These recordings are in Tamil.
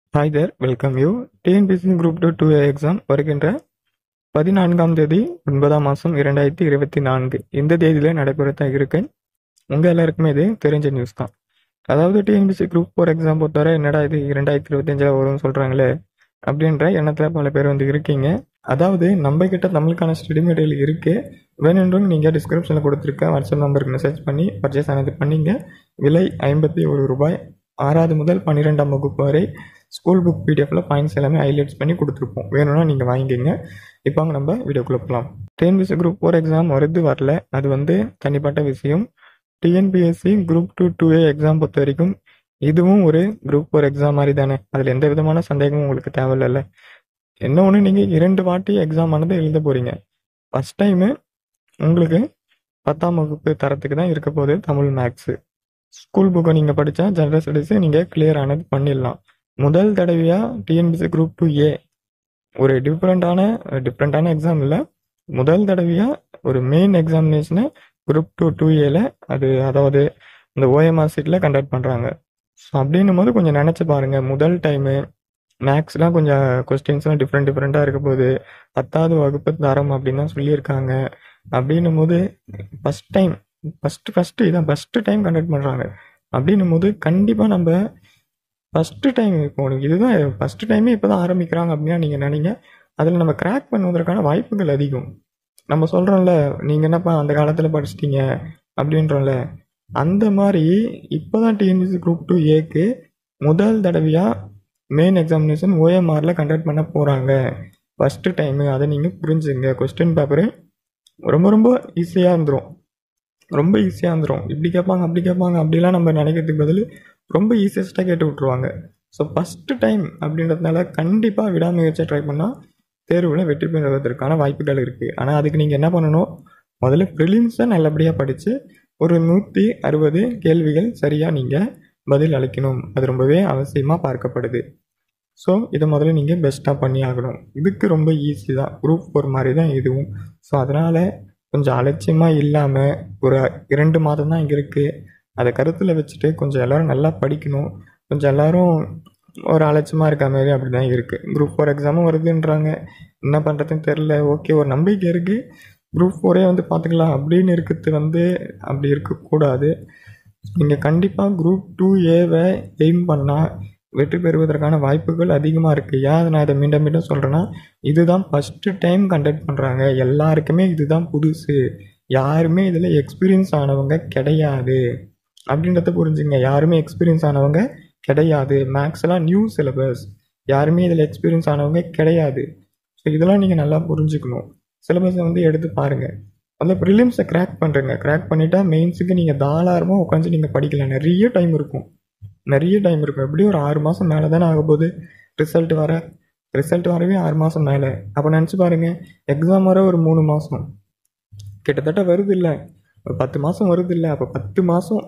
hi there welcome you TNPSC group two two exam வருகின்ற பதினான்காம் தேதி ஒன்பதாம் மாதம் இரண்டாயிரத்தி இருபத்தி நான்கு இந்த தேதியில் நடைபெறத்தான் இருக்கு உங்கள் எல்லாருக்குமே இது தெரிஞ்ச நியூஸ் தான் அதாவது டிஎன்பிசி குரூப் ஃபோர் எக்ஸாம் பொறுத்தவரை என்னடா இது இரண்டாயிரத்தி இருபத்தஞ்சில் வரும்னு சொல்கிறாங்களே அப்படின்ற எண்ணத்தில் பல பேர் வந்து இருக்கீங்க அதாவது நம்ம கிட்ட தமிழுக்கான ஸ்டடி மெட்டீரியல் இருக்குது வேணுன்றும் நீங்கள் டிஸ்கிரிப்ஷனில் கொடுத்துருக்க வாட்ஸ்அப் நம்பருக்கு மெசேஜ் பண்ணி பர்ச்சேஸ் ஆனது பண்ணீங்க விலை ஐம்பத்தி ஒரு ரூபாய் ஆறாவது முதல் பன்னிரெண்டாம் வகுப்பு வரை ஸ்கூல் புக் பிடிஎஃப்ல பாயிண்ட்ஸ் எல்லாமே ஹைலைட்ஸ் பண்ணி கொடுத்துருப்போம் வேணும்னா நீங்கள் வாங்கிக்கங்க இப்போ அங்கே நம்ம வீடியோக்குள்ளே போகலாம் டிஎன்பிஎஸ்சி குரூப் ஃபோர் எக்ஸாம் வருது வரல அது வந்து தனிப்பட்ட விஷயம் TNPSC group two two A exam பொறுத்த வரைக்கும் இதுவும் ஒரு குரூப் ஃபோர் எக்ஸாம் மாதிரி தானே அதில் எந்த விதமான சந்தேகமும் உங்களுக்கு தேவையில்ல என்ன ஒன்று நீங்கள் இரண்டு வாட்டி எக்ஸாம் ஆனது எழுத போகிறீங்க ஃபஸ்ட் டைமு உங்களுக்கு பத்தாம் வகுப்பு தரத்துக்கு தான் இருக்க போகுது தமிழ் மேக்ஸு ஸ்கூல் புக்கை நீங்கள் படித்தா ஜென்ரல் ஸ்டடீஸு நீங்கள் கிளியர் ஆனது பண்ணிடலாம் முதல் தடவையாக டிஎன்பிசி குரூப் டூ ஏ ஒரு டிஃப்ரெண்ட்டான டிஃப்ரெண்ட்டான எக்ஸாம் இல்லை முதல் தடவையாக ஒரு மெயின் எக்ஸாமினேஷனை குரூப் டூ டூ ஏல அது அதாவது இந்த ஓஎம்ஆர் சீட்டில் கண்டக்ட் பண்ணுறாங்க ஸோ அப்படின்னும் போது கொஞ்சம் நினச்சி பாருங்கள் முதல் டைமு மேக்ஸ்லாம் கொஞ்சம் கொஸ்டின்ஸ்லாம் டிஃப்ரெண்ட் டிஃப்ரெண்ட்டாக இருக்க போது பத்தாவது வகுப்பு தரம் அப்படின்னு தான் சொல்லியிருக்காங்க அப்படின்னும் போது ஃபஸ்ட் டைம் ஃபஸ்ட்டு ஃபஸ்ட்டு இதான் ஃபஸ்ட்டு டைம் கண்டக்ட் பண்ணுறாங்க அப்படின்னும் போது கண்டிப்பாக நம்ம ஃபஸ்ட்டு டைம் இப்போ உனக்கு இதுதான் ஃபஸ்ட்டு டைமே இப்போ தான் ஆரம்பிக்கிறாங்க அப்படின்னா நீங்கள் நினைங்க அதில் நம்ம கிராக் பண்ணுவதற்கான வாய்ப்புகள் அதிகம் நம்ம சொல்கிறோம்ல நீங்கள் என்னப்பா அந்த காலத்தில் படிச்சிட்டீங்க அப்படின்றோம்ல அந்த மாதிரி இப்போ தான் டிஎன்பிசி குரூப் டூ ஏக்கு முதல் தடவையாக மெயின் எக்ஸாமினேஷன் ஓஎம்ஆரில் கண்டக்ட் பண்ண போகிறாங்க ஃபஸ்ட்டு டைமு அதை நீங்கள் புரிஞ்சுங்க கொஸ்டின் பேப்பரு ரொம்ப ரொம்ப ஈஸியாக இருந்துடும் ரொம்ப ஈஸியாக இருந்துடும் இப்படி கேட்பாங்க அப்படி கேட்பாங்க அப்படிலாம் நம்ம நினைக்கிறதுக்கு பதில் ரொம்ப ஈஸியஸ்ட்டாக கேட்டு விட்ருவாங்க ஸோ ஃபஸ்ட்டு டைம் அப்படின்றதுனால கண்டிப்பாக விடாமுயற்சியாக ட்ரை பண்ணால் தேர்வில் வெற்றி பெறுவதற்கான வாய்ப்புகள் இருக்குது ஆனால் அதுக்கு நீங்கள் என்ன பண்ணணும் முதல்ல ப்ரிலிம்ஸை நல்லபடியாக படித்து ஒரு நூற்றி அறுபது கேள்விகள் சரியாக நீங்கள் பதில் அளிக்கணும் அது ரொம்பவே அவசியமாக பார்க்கப்படுது ஸோ இதை முதல்ல நீங்கள் பெஸ்ட்டாக பண்ணி ஆகணும் இதுக்கு ரொம்ப ஈஸி தான் குரூப் ஃபோர் மாதிரி தான் இதுவும் ஸோ அதனால் கொஞ்சம் அலட்சியமாக இல்லாமல் ஒரு இரண்டு மாதம் தான் இங்கே இருக்குது அதை கருத்தில் வச்சுட்டு கொஞ்சம் எல்லோரும் நல்லா படிக்கணும் கொஞ்சம் எல்லோரும் ஒரு அலட்சியமாக இருக்க மாதிரி அப்படி தான் இருக்குது குரூப் ஃபோர் எக்ஸாமும் வருதுன்றாங்க என்ன பண்ணுறதுன்னு தெரில ஓகே ஒரு நம்பிக்கை இருக்குது குரூப் ஃபோரே வந்து பார்த்துக்கலாம் அப்படின்னு இருக்கிறது வந்து அப்படி இருக்கக்கூடாது நீங்கள் கண்டிப்பாக குரூப் டூ ஏவை எய்ம் பண்ணால் வெற்றி பெறுவதற்கான வாய்ப்புகள் அதிகமாக இருக்குது ஏன் நான் இதை மீண்டும் மீண்டும் சொல்கிறேன்னா இதுதான் ஃபஸ்ட்டு டைம் கண்டக்ட் பண்ணுறாங்க எல்லாருக்குமே இதுதான் புதுசு யாருமே இதில் எக்ஸ்பீரியன்ஸ் ஆனவங்க கிடையாது அப்படின்றத புரிஞ்சுங்க யாருமே எக்ஸ்பீரியன்ஸ் ஆனவங்க கிடையாது மேக்ஸ்லாம் நியூ சிலபஸ் யாருமே இதில் எக்ஸ்பீரியன்ஸ் ஆனவங்க கிடையாது ஸோ இதெல்லாம் நீங்கள் நல்லா புரிஞ்சுக்கணும் சிலபஸை வந்து எடுத்து பாருங்கள் அந்த ப்ரிலிம்ஸை கிராக் பண்ணுறேங்க கிராக் பண்ணிட்டா மெயின்ஸுக்கு நீங்கள் தாராளமாக உட்காந்து நீங்கள் படிக்கலாம் நிறைய டைம் இருக்கும் நிறைய டைம் இருக்கும் எப்படியும் ஒரு ஆறு மாதம் மேலே தானே ஆக போகுது ரிசல்ட் வர ரிசல்ட் வரவே ஆறு மாதம் மேலே அப்போ நினச்சி பாருங்கள் எக்ஸாம் வர ஒரு மூணு மாதம் கிட்டத்தட்ட வருது இல்லை ஒரு பத்து மாதம் வருது இல்லை அப்போ பத்து மாதம்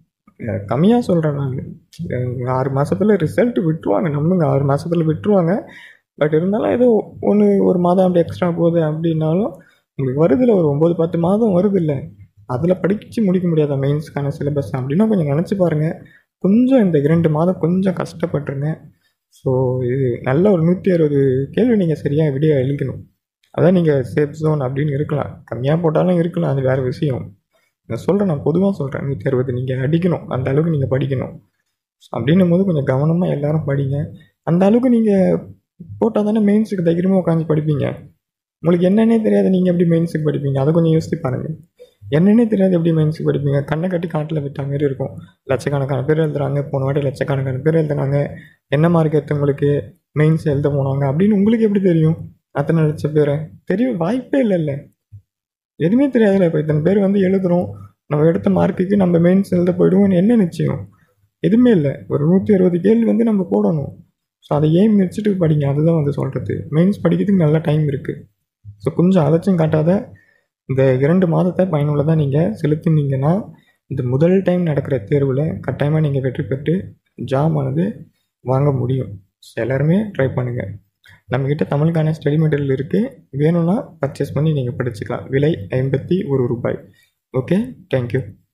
கம்மியாக சொல்கிறேன் நான் ஆறு மாதத்தில் ரிசல்ட் விட்டுருவாங்க நம்புங்க ஆறு மாதத்தில் விட்டுருவாங்க பட் இருந்தாலும் ஏதோ ஒன்று ஒரு மாதம் அப்படி எக்ஸ்ட்ரா போகுது அப்படின்னாலும் உங்களுக்கு வருதில்ல ஒரு ஒம்பது பத்து மாதம் வருதில்ல அதில் படித்து முடிக்க முடியாத மெயின்ஸ்க்கான சிலபஸ் அப்படின்னா கொஞ்சம் நினச்சி பாருங்கள் கொஞ்சம் இந்த இரண்டு மாதம் கொஞ்சம் கஷ்டப்பட்டுருங்க ஸோ இது நல்ல ஒரு நூற்றி அறுபது கேள்வி நீங்கள் சரியாக விடிய எழுக்கணும் அதான் நீங்கள் சேஃப் ஜோன் அப்படின்னு இருக்கலாம் கம்மியாக போட்டாலும் இருக்கலாம் அது வேறு விஷயம் நான் சொல்கிறேன் நான் பொதுவாக சொல்கிறேன் நூற்றி அறுபது நீங்கள் அடிக்கணும் அந்த அளவுக்கு நீங்கள் படிக்கணும் அப்படின்னும் போது கொஞ்சம் கவனமாக எல்லோரும் படிங்க அந்த அளவுக்கு நீங்கள் போட்டால் தானே மெயின்ஸுக்கு தைரியமாக உட்காந்து படிப்பீங்க உங்களுக்கு என்னென்னே தெரியாது நீங்கள் எப்படி மெயின்ஸுக்கு படிப்பீங்க அதை கொஞ்சம் யோசிச்சு பாருங்கள் என்னென்னே தெரியாது எப்படி மெயின்ஸுக்கு படிப்பீங்க கண்ணை கட்டி காட்டில் விட்ட மாரி இருக்கும் லட்சக்கணக்கான பேர் எழுதுறாங்க போன வாட்டி லட்சக்கணக்கான பேர் எழுதுனாங்க என்ன மார்க் எடுத்தவங்களுக்கு மெயின்ஸ் எழுத போனாங்க அப்படின்னு உங்களுக்கு எப்படி தெரியும் அத்தனை லட்சம் பேரை தெரியும் வாய்ப்பே இல்லைல்ல எதுவுமே தெரியாதுல்ல இப்போ இத்தனை பேர் வந்து எழுதுகிறோம் நம்ம எடுத்த மார்க்குக்கு நம்ம மெயின்ஸ் எழுத போயிடுவோம் என்ன நிச்சயம் எதுவுமே இல்லை ஒரு நூற்றி அறுபது கேள்வி வந்து நம்ம போடணும் ஸோ அதை ஏன் வச்சுட்டு படிங்க அதுதான் வந்து சொல்கிறது மெயின்ஸ் படிக்கிறதுக்கு நல்ல டைம் இருக்குது ஸோ கொஞ்சம் அலட்சியம் காட்டாத இந்த இரண்டு மாதத்தை பயனுள்ளதாக நீங்கள் செலுத்தினீங்கன்னா இந்த முதல் டைம் நடக்கிற தேர்வில் கட்டாயமாக நீங்கள் வெற்றி பெற்று ஜாப் ஆனது வாங்க முடியும் ஸோ எல்லாருமே ட்ரை பண்ணுங்கள் நம்மக்கிட்ட தமிழுக்கான ஸ்டடி மெட்டீரியல் இருக்குது வேணும்னா பர்ச்சேஸ் பண்ணி நீங்கள் படிச்சுக்கலாம் விலை ஐம்பத்தி ஒரு ரூபாய் ஓகே தேங்க்யூ